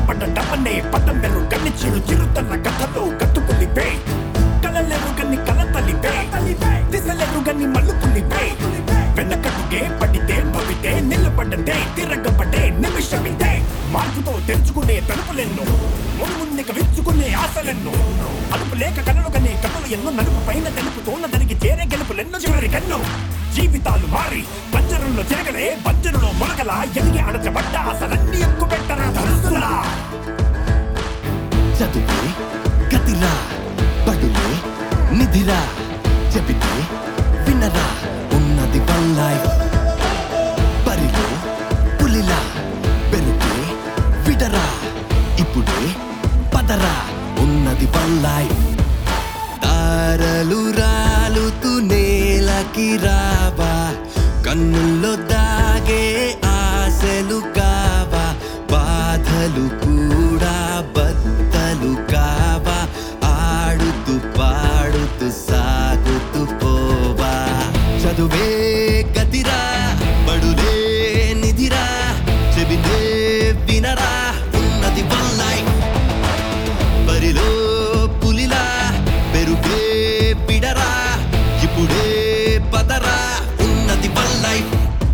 స్థిరపడ్డ డబ్బనే పట్టం బెర్రు కన్ని చిరు చిరుతన్న కథలు కట్టుకుని పే కలలేరు గన్ని కల తల్లిపే దిశలేరు గన్ని మల్లుకుని వెనకట్టుకే పడితే భవితే నిలబడ్డదే తిరగబడ్డే నిమిషమిదే మార్పుతో తెరుచుకునే తలుపులెన్నో ముందుకు విచ్చుకునే ఆశలెన్నో అదుపు లేక కలలు కనే కథలు ఎన్నో నలుపు పైన తెలుపు తోన దానికి చేరే గెలుపులెన్నో చివరి కన్ను జీవితాలు మారి పంజరంలో తిరగలే పంజరంలో మొలకలా ఎదిగి అడచబడ్డ అసలన్నీ ఎక్కువ పెట్టరా ధనుసులా చదువే గతిరా పడులే నిధిరా చెబితే వినరా ఉన్నది వన్ లైఫ్ బరిలో పులిలా పెరుగే విడరా ఇప్పుడే పదరా ఉన్నది వన్ లైఫ్ తారలు రాలుతూ నేలకి రావా కన్నుల్లో దాగే ఆశలు కావా బాధలు కూడా బద్దలు కావా ఆడుతూ పాడుతూ సాగుతూ పోవా చదువే గతిరా బడులే నిధిరా చెబితే వినరా ఉన్నది వన్ లైఫ్ బరిలో పులిలా పెరుగే పిడరా ఇప్పుడే పదరా ఉన్నది వన్ లైఫ్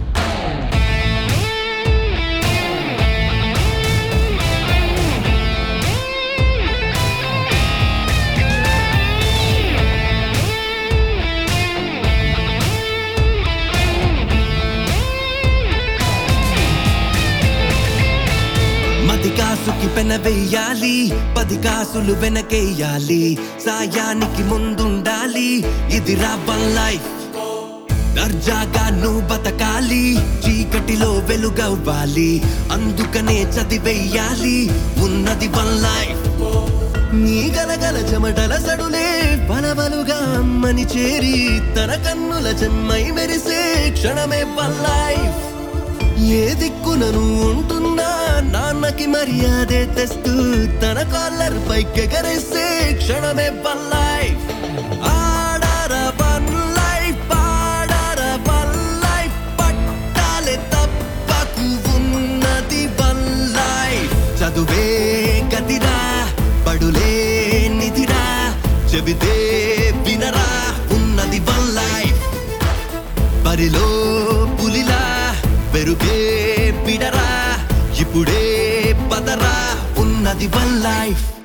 మది కాసుకి పెన వెయ్యాలి పది కాసులు వెనకేయాలి సాయానికి ముందుండాలి ఇది వన్ లైఫ్ దర్జాగా నువ్వు బతకాలి చీకటిలో వెలుగవ్వాలి అందుకనే చదివెయ్యాలి ఉన్నది వన్ లైఫ్ నీ గలగల చెమటల సడులే బలబలుగా అమ్మని చేరి తన కన్నుల చెమ్మై మెరిసే క్షణమే వన్ లైఫ్ ఏ దిక్కునను ఉంటున్నా నాన్నకి మర్యాదే తెస్తూ తన కాలర్ పైకెగరేసే క్షణమే వన్ లైఫ్ ఆడార వన్ లైఫ్ ఆడార వన్ లైఫ్ పట్టాలే తప్పకు ఉన్నది వన్ లైఫ్ చదువే గతిరా పడులే నిధిరా చెబితే వినరా ఉన్నది వన్ లైఫ్ బరిలో పులిలా పెరుగే పిడరా ఇప్పుడే పదరా ఉన్నది వన్ లైఫ్